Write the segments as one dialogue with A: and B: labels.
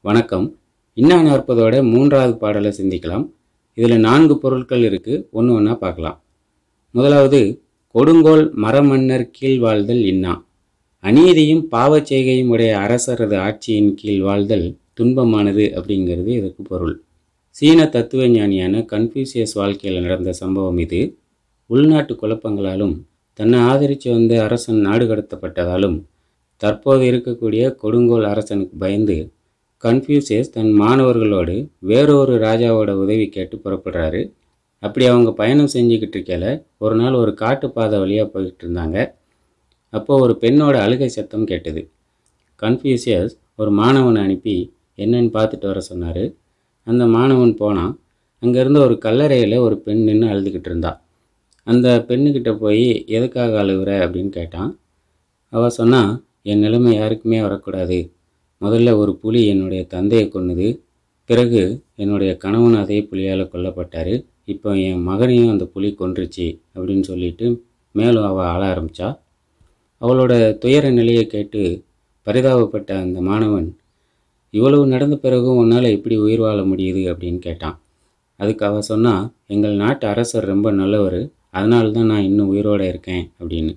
A: வணக்கம் இன்னா நாற்பதோட மூன்றாவது பாடலை சிந்திக்கலாம் இதில் நான்கு பொருட்கள் இருக்குது ஒன்று ஒன்றா பார்க்கலாம் முதலாவது கொடுங்கோல் மரமன்னர் கீழ் வாழ்தல் இன்னா அநீதியும் பாவச் செய்கையும் உடைய அரசரது ஆட்சியின் கீழ் வாழ்தல் துன்பமானது அப்படிங்கிறது இதற்கு பொருள் சீன தத்துவ ஞானியான கன்ஃபியூசியஸ் வாழ்க்கையில் நடந்த சம்பவம் இது உள்நாட்டு குழப்பங்களாலும் தன்னை ஆதரித்து வந்த அரசன் நாடு கடத்தப்பட்டதாலும் தற்போது இருக்கக்கூடிய கொடுங்கோல் அரசனுக்கு பயந்து கன்ஃபியூசியஸ் தன் மாணவர்களோடு வேறொரு ராஜாவோட உதவி கேட்டு புறப்படுறாரு அப்படி அவங்க பயணம் செஞ்சுக்கிட்டு இருக்கையில ஒரு நாள் ஒரு காட்டு பாதை வழியாக போய்கிட்டு இருந்தாங்க அப்போது ஒரு பெண்ணோட அழுகை சத்தம் கேட்டது கன்ஃபியூசியஸ் ஒரு மாணவனை அனுப்பி என்னன்னு பார்த்துட்டு வர சொன்னார் அந்த மாணவன் போனான் அங்கேருந்து ஒரு கல்லறையில் ஒரு பெண் நின்று அழுதுகிட்டு இருந்தா அந்த பெண்ணுக்கிட்ட போய் எதுக்காக அழுகுற அப்படின்னு கேட்டான் அவள் சொன்னா என் நிலைமை யாருக்குமே வரக்கூடாது முதல்ல ஒரு புலி என்னுடைய தந்தையை கொன்னுது பிறகு என்னுடைய கணவன் அதே புலியால் கொல்லப்பட்டார் இப்போ என் மகனையும் அந்த புலி கொன்றுச்சு அப்படின்னு சொல்லிட்டு மேலும் அவள் அழ ஆரம்பித்தா அவளோட துயர நிலையை கேட்டு பரிதாபப்பட்ட அந்த மாணவன் இவ்வளவு நடந்த பிறகும் உன்னால் எப்படி உயிர் வாழ முடியுது அப்படின்னு கேட்டான் அதுக்கு அவ சொன்னா எங்கள் நாட்டு அரசர் ரொம்ப நல்லவர் அதனால தான் நான் இன்னும் உயிரோடு இருக்கேன் அப்படின்னு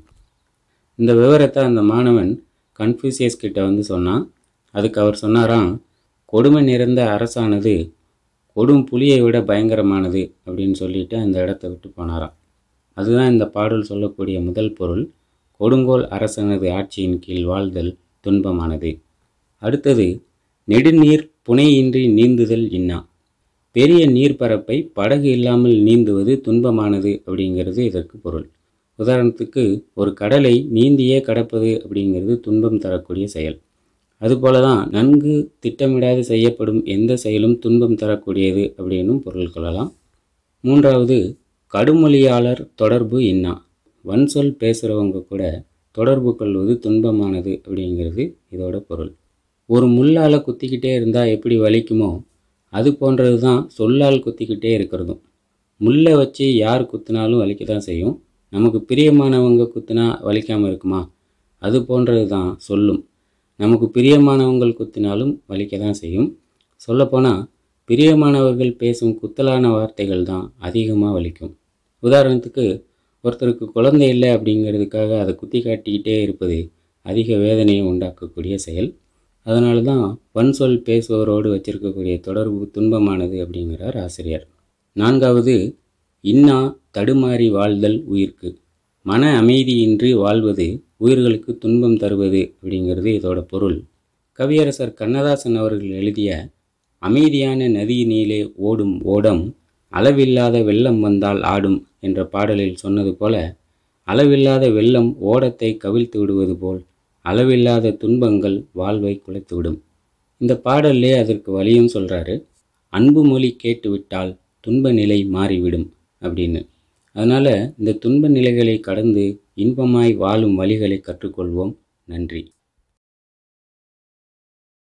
A: இந்த விவரத்தை அந்த மாணவன் கன்ஃபியூசியஸ் கிட்ட வந்து சொன்னான் அதுக்கு அவர் சொன்னாராம் கொடுமை நிறைந்த அரசானது கொடும் புலியை விட பயங்கரமானது அப்படின்னு சொல்லிட்டு அந்த இடத்த விட்டு போனாராம் அதுதான் இந்த பாடல் சொல்லக்கூடிய முதல் பொருள் கொடுங்கோல் அரசனது ஆட்சியின் கீழ் வாழ்தல் துன்பமானது அடுத்தது நெடுநீர் புனையின்றி நீந்துதல் இன்னா பெரிய நீர்ப்பரப்பை படகு இல்லாமல் நீந்துவது துன்பமானது அப்படிங்கிறது இதற்கு பொருள் உதாரணத்துக்கு ஒரு கடலை நீந்தியே கடப்பது அப்படிங்கிறது துன்பம் தரக்கூடிய செயல் அதுபோல தான் நன்கு திட்டமிடாது செய்யப்படும் எந்த செயலும் துன்பம் தரக்கூடியது அப்படின்னும் பொருள் கொள்ளலாம் மூன்றாவது கடுமொழியாளர் தொடர்பு இன்னா வன் சொல் பேசுகிறவங்க கூட தொடர்பு கொள்வது துன்பமானது அப்படிங்கிறது இதோட பொருள் ஒரு முள்ளால் குத்திக்கிட்டே இருந்தால் எப்படி வலிக்குமோ அது போன்றது தான் சொல்லால் குத்திக்கிட்டே இருக்கிறதும் முள்ளை வச்சு யார் குத்தினாலும் வலிக்க தான் செய்யும் நமக்கு பிரியமானவங்க குத்தினா வலிக்காமல் இருக்குமா அது போன்றது தான் சொல்லும் நமக்கு பிரியமானவங்கள் குத்தினாலும் வலிக்க தான் செய்யும் சொல்லப்போனால் பிரியமானவர்கள் பேசும் குத்தலான வார்த்தைகள் தான் அதிகமாக வலிக்கும் உதாரணத்துக்கு ஒருத்தருக்கு குழந்தை இல்லை அப்படிங்கிறதுக்காக அதை குத்தி காட்டிக்கிட்டே இருப்பது அதிக வேதனையை உண்டாக்கக்கூடிய செயல் அதனால தான் வன் சொல் பேசுபவரோடு வச்சிருக்கக்கூடிய தொடர்பு துன்பமானது அப்படிங்கிறார் ஆசிரியர் நான்காவது இன்னா தடுமாறி வாழ்தல் உயிர்க்கு மன அமைதியின்றி வாழ்வது உயிர்களுக்கு துன்பம் தருவது அப்படிங்கிறது இதோட பொருள் கவியரசர் கண்ணதாசன் அவர்கள் எழுதிய அமைதியான நதியினிலே ஓடும் ஓடம் அளவில்லாத வெள்ளம் வந்தால் ஆடும் என்ற பாடலில் சொன்னது போல அளவில்லாத வெள்ளம் ஓடத்தை கவிழ்த்து விடுவது போல் அளவில்லாத துன்பங்கள் வாழ்வை குலைத்துவிடும் இந்த பாடல்லே அதற்கு வழியும் சொல்கிறாரு அன்பு மொழி கேட்டுவிட்டால் துன்ப நிலை மாறிவிடும் அப்படின்னு அதனால் இந்த துன்ப நிலைகளை கடந்து இன்பமாய் வாழும் வழிகளை கற்றுக்கொள்வோம் நன்றி